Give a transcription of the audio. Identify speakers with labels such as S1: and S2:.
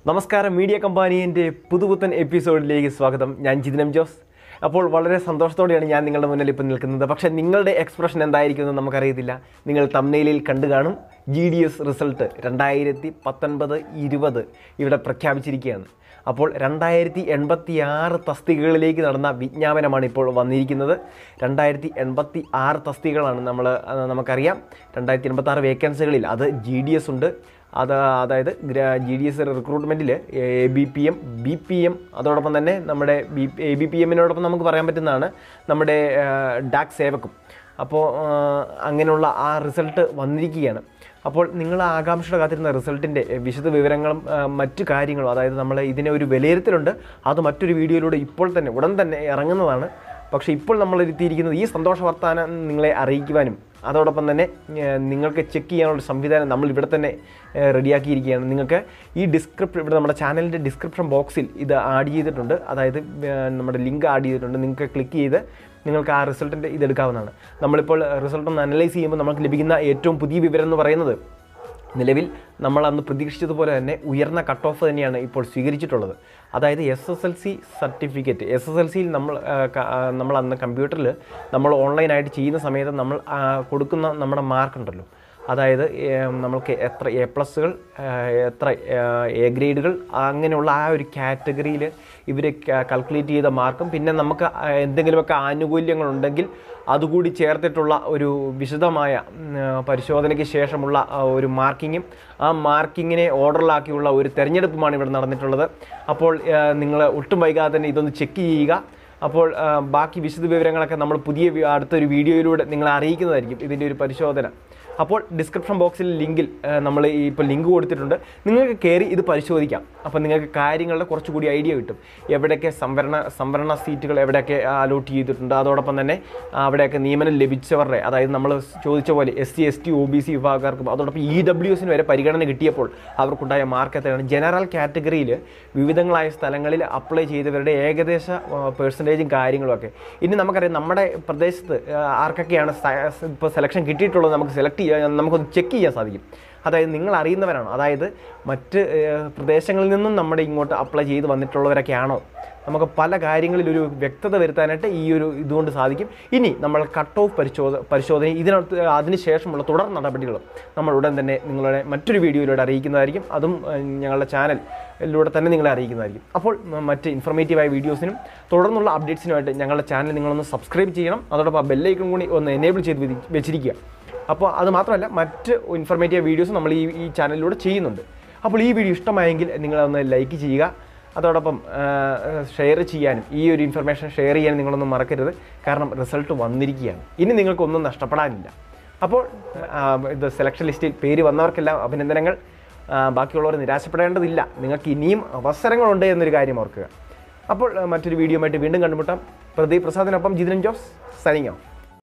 S1: നമസ്കാരം മീഡിയ കമ്പാനിൻ്റെ പുതുപുത്തൻ എപ്പിസോഡിലേക്ക് സ്വാഗതം ഞാൻ ജിതിനം ജോസ് അപ്പോൾ വളരെ സന്തോഷത്തോടെയാണ് ഞാൻ നിങ്ങളുടെ മുന്നിൽ ഇപ്പോൾ നിൽക്കുന്നത് പക്ഷേ നിങ്ങളുടെ എക്സ്പ്രഷൻ എന്തായിരിക്കുമെന്ന് നമുക്കറിയത്തില്ല നിങ്ങൾ തമ്നയിലിൽ കണ്ടു കാണും ജി ഡി എസ് റിസൾട്ട് രണ്ടായിരത്തി പത്തൊൻപത് ഇരുപത് ഇവിടെ പ്രഖ്യാപിച്ചിരിക്കുകയാണ് അപ്പോൾ രണ്ടായിരത്തി എൺപത്തി ആറ് തസ്തികകളിലേക്ക് നടന്ന വിജ്ഞാപനമാണ് ഇപ്പോൾ വന്നിരിക്കുന്നത് രണ്ടായിരത്തി എൺപത്തി ആറ് തസ്തികകളാണ് നമ്മൾ നമുക്കറിയാം രണ്ടായിരത്തി എൺപത്തി ആറ് വേക്കൻസികളിൽ അത് ജി ഡി എസ് ഉണ്ട് അത് അതായത് ജി ഡി എസ് റിക്രൂട്ട്മെൻറ്റിൽ A B P M B P M അതോടൊപ്പം തന്നെ നമ്മുടെ ബി എ ബി പി എമ്മിനോടൊപ്പം നമുക്ക് പറയാൻ പറ്റുന്നതാണ് നമ്മുടെ ഡാക് സേവക്കും അപ്പോൾ അങ്ങനെയുള്ള ആ റിസൾട്ട് വന്നിരിക്കുകയാണ് അപ്പോൾ നിങ്ങൾ ആകാംക്ഷയുടെ കാത്തിരുന്ന റിസൾട്ടിൻ്റെ വിശദ വിവരങ്ങളും ആ, മറ്റു കാര്യങ്ങളും അതായത് നമ്മൾ ഇതിനെ ഒരു വിലയിരുത്തലുണ്ട് അത് മറ്റൊരു വീഡിയോയിലൂടെ ഇപ്പോൾ തന്നെ ഉടൻ തന്നെ ഇറങ്ങുന്നതാണ് പക്ഷേ ഇപ്പോൾ നമ്മൾ എത്തിയിരിക്കുന്നത് ഈ സന്തോഷ വർത്താനം നിങ്ങളെ അറിയിക്കുവാനും അതോടൊപ്പം തന്നെ ഏർ, നിങ്ങൾക്ക് ചെക്ക് ചെയ്യാനുള്ള സംവിധാനം നമ്മൾ ഇവിടെ തന്നെ ഏർ, റെഡിയാക്കിയിരിക്കുകയാണ് നിങ്ങൾക്ക് ഈ ഡിസ്ക്രിപ്ഷൻ ഇവിടെ നമ്മുടെ ചാനലിൻ്റെ ഡിസ്ക്രിപ്ഷൻ ബോക്സിൽ ഇത് ആഡ് ചെയ്തിട്ടുണ്ട് അതായത് ഏർ, നമ്മുടെ ലിങ്ക് ആഡ് ചെയ്തിട്ടുണ്ട് നിങ്ങൾക്ക് ക്ലിക്ക് ചെയ്ത് നിങ്ങൾക്ക് ആ റിസൾട്ടിൻ്റെ ഇതെടുക്കാവുന്നതാണ് നമ്മളിപ്പോൾ റിസൾട്ട് ഒന്ന് അനലൈസ് ചെയ്യുമ്പോൾ നമുക്ക് ലഭിക്കുന്ന ഏറ്റവും പുതിയ വിവരം എന്ന് പറയുന്നത് നിലവിൽ നമ്മൾ അന്ന് പ്രതീക്ഷിച്ചതുപോലെ തന്നെ ഉയർന്ന കട്ട് ഓഫ് തന്നെയാണ് ഇപ്പോൾ സ്വീകരിച്ചിട്ടുള്ളത് അതായത് S S L C certificate S S L സിയിൽ നമ്മൾ ആ, ക- ആ, നമ്മൾ അന്ന് കമ്പ്യൂട്ടറിൽ നമ്മൾ ഓൺലൈനായിട്ട് ചെയ്യുന്ന സമയത്ത് നമ്മൾ ആ, കൊടുക്കുന്ന നമ്മുടെ മാർക്ക് ഉണ്ടല്ലോ അതായത് ഏം, നമ്മൾക്ക് എത്ര എ പ്ലസുകൾ എത്ര എ ഗ്രേഡുകൾ അങ്ങനെയുള്ള ആ ഒരു കാറ്റഗറിയിൽ ഇവർ കാൽക്കുലേറ്റ് ചെയ്ത മാർക്കും പിന്നെ നമുക്ക് ആ, എന്തെങ്കിലുമൊക്കെ ആനുകൂല്യങ്ങളുണ്ടെങ്കിൽ അതുകൂടി ചേർത്തിട്ടുള്ള ഒരു വിശദമായ ഉം, ആ, പരിശോധനയ്ക്ക് ശേഷമുള്ള ആ, ഒരു മാർക്കിങ്ങും ആ മാർക്കിങ്ങിനെ ഓർഡറിലാക്കിയുള്ള ഒരു തെരഞ്ഞെടുപ്പുമാണ് ഇവിടെ നടന്നിട്ടുള്ളത് അപ്പോൾ നിങ്ങൾ ഒട്ടും വൈകാതെ തന്നെ ഇതൊന്ന് ചെക്ക് ചെയ്യുക അപ്പോൾ ആ, ബാക്കി വിശദ വിവരങ്ങളൊക്കെ നമ്മൾ പുതിയ വി- അടുത്തൊരു വീഡിയോയിലൂടെ നിങ്ങളെ അറിയിക്കുന്നതായിരിക്കും ഇതിൻ്റെ ഒരു പരിശോധന അപ്പോൾ ഡിസ്ക്രിപ്ഷൻ ബോക്സിൽ ലിങ്കിൽ ആ, നമ്മൾ ഈ ഇപ്പോൾ ലിങ്ക് കൊടുത്തിട്ടുണ്ട് നിങ്ങൾക്ക് കയറി ഇത് പരിശോധിക്കാം അപ്പോൾ നിങ്ങൾക്ക് കാര്യങ്ങളുടെ കുറച്ചുകൂടി ഐഡിയ കിട്ടും എവിടെയൊക്കെ സംവരണ സംവരണ സീറ്റുകൾ എവിടെയൊക്കെ അലോട്ട് ചെയ്തിട്ടുണ്ട് അതോടൊപ്പം തന്നെ ആ, അവിടെയൊക്കെ നിയമനം ലഭിച്ചവരുടെ അതായത് നമ്മൾ ചോദിച്ച പോലെ S C S T O B C വിഭാഗക്കാർക്കും അതോടൊപ്പം ഇ ഡബ്ല്യു എസിന് വരെ പരിഗണന കിട്ടിയപ്പോൾ അവർക്കുണ്ടായ മാർക്ക് എത്രയാണ് ജനറൽ കാറ്റഗറിയിൽ വിവിധങ്ങളായ സ്ഥലങ്ങളിൽ അപ്ലൈ ചെയ്തവരുടെ ഏകദേശ പേഴ്സൻറ്റേജും കാര്യങ്ങളും ഒക്കെ ഇനി നമുക്കറിയാം നമ്മുടെ പ്രദേശത്ത് ആ, ആർക്കൊക്കെയാണ് ഇപ്പോൾ സെലക്ഷൻ കിട്ടിയിട്ടുള്ളത് നമുക്ക് സെലക്ട് ചെയ്യാൻ നമുക്കൊന്ന് ചെക്ക് ചെയ്യാൻ സാധിക്കും അതായത് നിങ്ങൾ അറിയുന്നവരാണോ അതായത് മറ്റ് ഏഹ്, പ്രദേശങ്ങളിൽ നിന്നും നമ്മുടെ ഇങ്ങോട്ട് അപ്ലൈ ചെയ്ത് വന്നിട്ടുള്ളവരൊക്കെയാണോ നമുക്ക് പല കാര്യങ്ങളിൽ ഒരു വ്യക്തത വരുത്താനായിട്ട് ഈ ഒരു ഇതുകൊണ്ട് സാധിക്കും ഇനി നമ്മൾ കട്ട് ഓഫ് പരിശോധ പരിശോധന ഇതിനകത്ത് അതിനുശേഷമുള്ള തുടർ നടപടികളും നമ്മൾ ഉടൻ തന്നെ നിങ്ങളുടെ മറ്റൊരു വീഡിയോയിലൂടെ അറിയിക്കുന്നതായിരിക്കും അതും ഏഹ്, ഞങ്ങളുടെ ചാനലിലൂടെ തന്നെ നിങ്ങളെ അറിയിക്കുന്നതായിരിക്കും അപ്പോൾ മ- മറ്റ് ഇൻഫർമേറ്റീവായ വീഡിയോസിനും തുടർന്നുള്ള അപ്ഡേറ്റ്സിനുമായിട്ട് ഞങ്ങളുടെ ചാനൽ നിങ്ങളൊന്ന് സബ്സ്ക്രൈബ് ചെയ്യണം അതോടൊപ്പം ബെല്ലൈക്കൺ കൂടി ഒന്ന് എനേബിൾ ചെയ്ത് വെതി- വെച്ചിരിക്കുക അപ്പോൾ അത് മാത്രമല്ല മറ്റ് ഇൻഫർമേറ്റീവ് വീഡിയോസ് നമ്മൾ ഈ ഈ ചാനലിലൂടെ ചെയ്യുന്നുണ്ട് അപ്പോൾ ഈ വീഡിയോ ഇഷ്ടമായെങ്കിൽ നിങ്ങളൊന്ന് ലൈക്ക് ചെയ്യുക അതോടൊപ്പം ഷെയർ ചെയ്യാനും ഈ ഒരു ഇൻഫർമേഷൻ ഷെയർ ചെയ്യാനും നിങ്ങളൊന്നും മറക്കരുത് കാരണം റിസൾട്ട് വന്നിരിക്കുകയാണ് ഇനി നിങ്ങൾക്കൊന്നും നഷ്ടപ്പെടാനില്ല അപ്പോൾ ആ, ഇത് സെലക്ഷൻ ലിസ്റ്റിൽ പേര് വന്നവർക്കെല്ലാം അഭിനന്ദനങ്ങൾ ആ, ബാക്കിയുള്ളവർ നിരാശപ്പെടേണ്ടതില്ല നിങ്ങൾക്ക് ഇനിയും അവസരങ്ങളുണ്ട് എന്നൊരു കാര്യം ഓർക്കുക അപ്പോൾ ആ, മറ്റൊരു വീഡിയോ ആയിട്ട് വീണ്ടും കണ്ടുമുട്ടാം പ്രദീപ് പ്രസാദിനൊപ്പം ജിതിൻ ജോസ് സൈനിങ് ഓഫ്